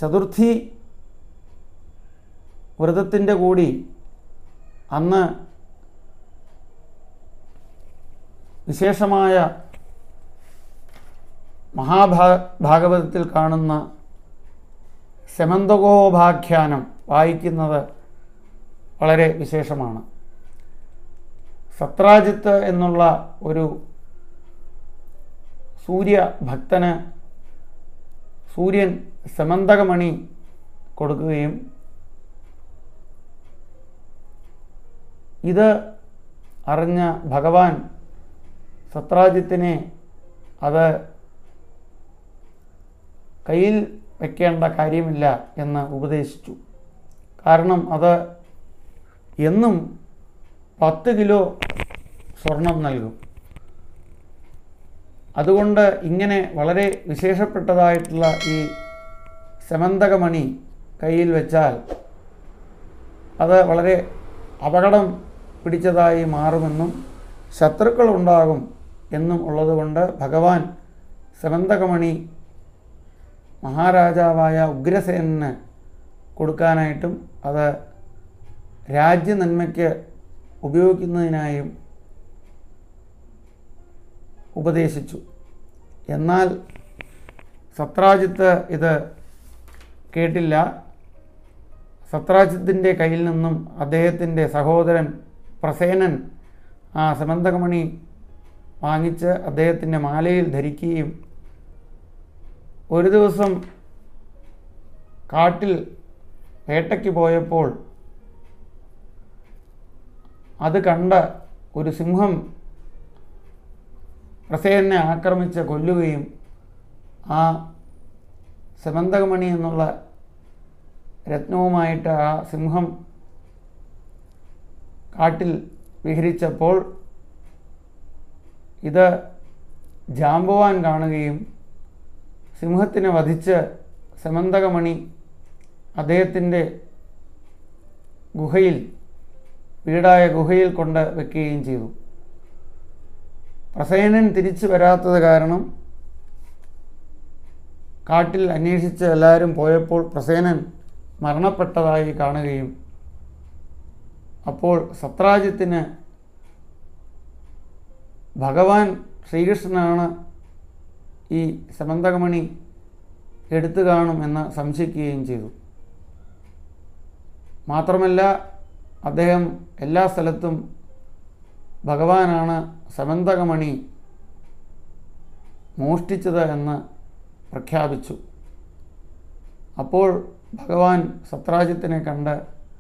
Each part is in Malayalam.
ചതുർത്ഥി വ്രതത്തിൻ്റെ കൂടി അന്ന് വിശേഷമായ മഹാഭാ ഭാഗവതത്തിൽ കാണുന്ന സെമന്തകോപാഖ്യാനം വായിക്കുന്നത് വളരെ വിശേഷമാണ് സത്രാജിത്ത് എന്നുള്ള ഒരു സൂര്യ ഭക്തന് സൂര്യൻ സമന്തകമണി കൊടുക്കുകയും ഇത് അറിഞ്ഞ ഭഗവാൻ സത്രാജിത്തിനെ അത് കയ്യിൽ വെക്കേണ്ട കാര്യമില്ല എന്ന് ഉപദേശിച്ചു കാരണം അത് എന്നും പത്ത് കിലോ സ്വർണം നൽകും അതുകൊണ്ട് ഇങ്ങനെ വളരെ വിശേഷപ്പെട്ടതായിട്ടുള്ള ഈ സമന്തകമണി കയ്യിൽ വെച്ചാൽ അത് വളരെ അപകടം പിടിച്ചതായി മാറുമെന്നും ശത്രുക്കൾ ഉണ്ടാകും എന്നും ഉള്ളതുകൊണ്ട് ഭഗവാൻ സമന്തകമണി മഹാരാജാവായ ഉഗ്രസേനന് കൊടുക്കാനായിട്ടും അത് രാജ്യനന്മയ്ക്ക് ഉപയോഗിക്കുന്നതിനായും ഉപദേശിച്ചു എന്നാൽ സത്രാജിത്ത് ഇത് കേട്ടില്ല സത്രാജിത്തിൻ്റെ കയ്യിൽ നിന്നും അദ്ദേഹത്തിൻ്റെ സഹോദരൻ പ്രസേനൻ ആ സമന്തകമണി വാങ്ങിച്ച് അദ്ദേഹത്തിൻ്റെ മാലയിൽ ധരിക്കുകയും ഒരു ദിവസം കാട്ടിൽ വേട്ടയ്ക്ക് പോയപ്പോൾ അത് കണ്ട ഒരു സിംഹം പ്രസേനെ ആക്രമിച്ച് കൊല്ലുകയും ആ സമന്തകമണി എന്നുള്ള രത്നവുമായിട്ട് ആ സിംഹം കാട്ടിൽ വിഹരിച്ചപ്പോൾ ഇത് ജാമ്പവാൻ കാണുകയും സിംഹത്തിനെ വധിച്ച് സമന്തകമണി അദ്ദേഹത്തിൻ്റെ ഗുഹയിൽ വീടായ ഗുഹയിൽ കൊണ്ട് വെക്കുകയും ചെയ്തു പ്രസേനൻ തിരിച്ചു വരാത്തത് കാരണം കാട്ടിൽ അന്വേഷിച്ച് എല്ലാവരും പോയപ്പോൾ പ്രസേനൻ മരണപ്പെട്ടതായി കാണുകയും അപ്പോൾ സത്രാജിത്തിന് ഭഗവാൻ ശ്രീകൃഷ്ണനാണ് ഈ സമന്തകമണി എടുത്തു കാണുമെന്ന് സംശയിക്കുകയും ചെയ്തു മാത്രമല്ല അദ്ദേഹം എല്ലാ സ്ഥലത്തും ഭഗവാനാണ് സമന്തകമണി മോഷ്ടിച്ചത് എന്ന് പ്രഖ്യാപിച്ചു അപ്പോൾ ഭഗവാൻ സത്രാജിത്തിനെ കണ്ട്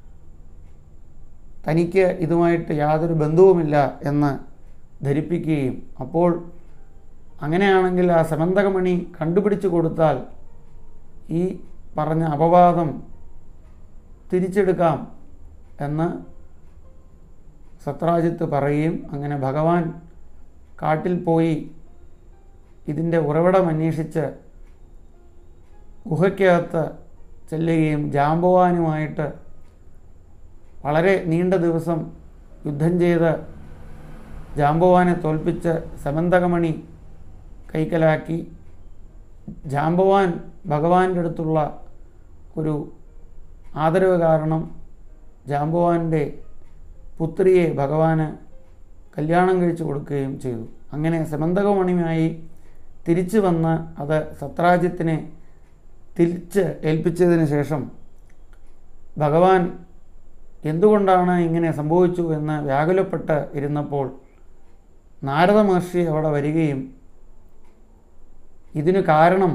തനിക്ക് ഇതുമായിട്ട് യാതൊരു ബന്ധവുമില്ല എന്ന് ധരിപ്പിക്കുകയും അപ്പോൾ അങ്ങനെയാണെങ്കിൽ ആ സമന്തകമണി കണ്ടുപിടിച്ചു കൊടുത്താൽ ഈ പറഞ്ഞ അപവാദം തിരിച്ചെടുക്കാം എന്ന് സത്രാജിത്ത് പറയുകയും അങ്ങനെ ഭഗവാൻ കാട്ടിൽ പോയി ഇതിൻ്റെ ഉറവിടം അന്വേഷിച്ച് ഗുഹയ്ക്കകത്ത് ചെല്ലുകയും ജാമ്പവാനുമായിട്ട് വളരെ നീണ്ട ദിവസം യുദ്ധം ചെയ്ത് ജാമ്പവാനെ തോൽപ്പിച്ച് സമന്തകമണി കൈക്കലാക്കി ജാമ്പവാൻ ഭഗവാന്റെ അടുത്തുള്ള ഒരു ആദരവ് കാരണം ജാമ്പവാന്റെ പുത്രിയെ ഭഗവാന് കല്യാണം കഴിച്ചു കൊടുക്കുകയും ചെയ്തു അങ്ങനെ സമന്തകമണിയുമായി തിരിച്ചു വന്ന് അത് സത്രാജ്യത്തിനെ തിരിച്ച് ഏൽപ്പിച്ചതിന് ശേഷം ഭഗവാൻ എന്തുകൊണ്ടാണ് ഇങ്ങനെ സംഭവിച്ചു എന്ന് വ്യാകുലപ്പെട്ട് ഇരുന്നപ്പോൾ നാരദ മഹർഷി അവിടെ വരികയും ഇതിനു കാരണം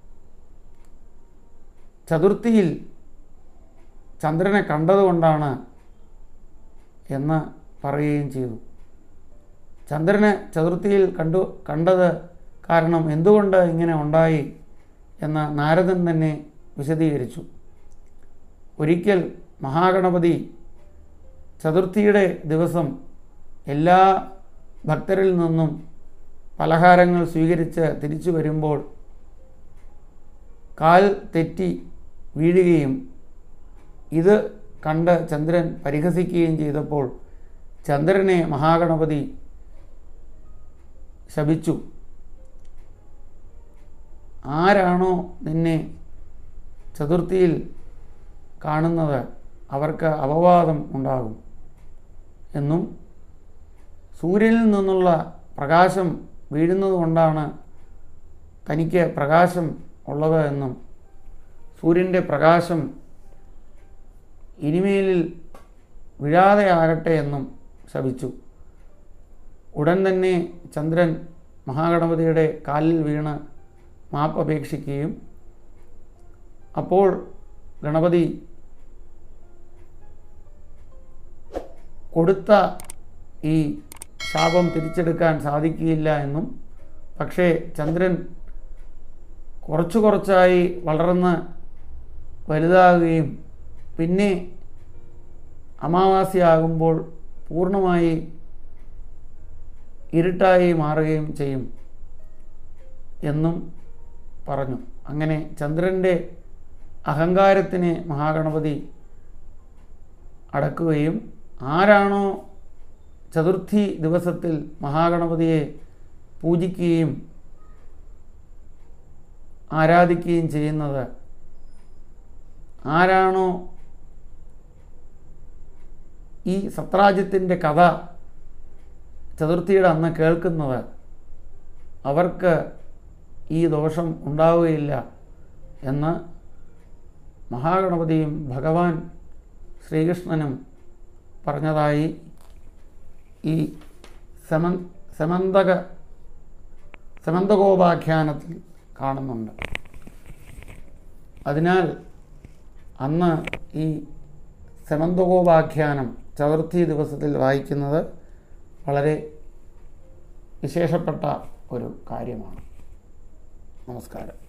ചതുർത്ഥിയിൽ ചന്ദ്രനെ കണ്ടതുകൊണ്ടാണ് എന്ന് പറയുകയും ചെയ്തു ചന്ദ്രനെ ചതുർത്ഥിയിൽ കണ്ടു കണ്ടത് കാരണം എന്തുകൊണ്ട് ഇങ്ങനെ ഉണ്ടായി എന്ന് നാരദൻ തന്നെ വിശദീകരിച്ചു ഒരിക്കൽ മഹാഗണപതി ചതുർത്ഥിയുടെ ദിവസം എല്ലാ ഭക്തരിൽ നിന്നും പലഹാരങ്ങൾ സ്വീകരിച്ച് തിരിച്ചു വരുമ്പോൾ കാൽ തെറ്റി വീഴുകയും ഇത് കണ്ട് ചന്ദ്രൻ പരിഹസിക്കുകയും ചെയ്തപ്പോൾ ചന്ദ്രനെ മഹാഗണപതി ശപിച്ചു ആരാണോ നിന്നെ ചതുർത്ഥിയിൽ കാണുന്നത് അവർക്ക് അപവാദം ഉണ്ടാകും എന്നും സൂര്യനിൽ നിന്നുള്ള പ്രകാശം വീഴുന്നത് കൊണ്ടാണ് തനിക്ക് പ്രകാശം ഉള്ളത് എന്നും സൂര്യൻ്റെ പ്രകാശം ഇനിമേലിൽ വീഴാതെയാകട്ടെ എന്നും ശപിച്ചു ഉടൻ തന്നെ ചന്ദ്രൻ മഹാഗണപതിയുടെ കാലിൽ വീണ് മാപ്പ് അപേക്ഷിക്കുകയും അപ്പോൾ ഗണപതി കൊടുത്ത ഈ ശാപം തിരിച്ചെടുക്കാൻ സാധിക്കുകയില്ല എന്നും പക്ഷേ ചന്ദ്രൻ കുറച്ചു കുറച്ചായി വളർന്ന് വലുതാകുകയും പിന്നെ അമാവാസ്യയാകുമ്പോൾ പൂർണ്ണമായി ഇരുട്ടായി മാറുകയും ചെയ്യും എന്നും പറഞ്ഞു അങ്ങനെ ചന്ദ്രൻ്റെ അഹങ്കാരത്തിനെ മഹാഗണപതി അടക്കുകയും ആരാണോ ചതുർത്ഥി ദിവസത്തിൽ മഹാഗണപതിയെ പൂജിക്കുകയും ആരാധിക്കുകയും ചെയ്യുന്നത് ആരാണോ ഈ സത്രാജ്യത്തിൻ്റെ കഥ ചതുർത്ഥിയുടെ അന്ന് കേൾക്കുന്നത് അവർക്ക് ഈ ദോഷം ഉണ്ടാവുകയില്ല എന്ന് മഹാഗണപതിയും ഭഗവാൻ ശ്രീകൃഷ്ണനും പറഞ്ഞതായി ഈ സമൻ സമന്തക സമന്തകോപാഖ്യാനത്തിൽ കാണുന്നുണ്ട് അതിനാൽ അന്ന് ഈ സമന്തകോപാഖ്യാനം ചതുർത്ഥി ദിവസത്തിൽ വായിക്കുന്നത് വളരെ വിശേഷപ്പെട്ട ഒരു കാര്യമാണ് നമസ്കാരം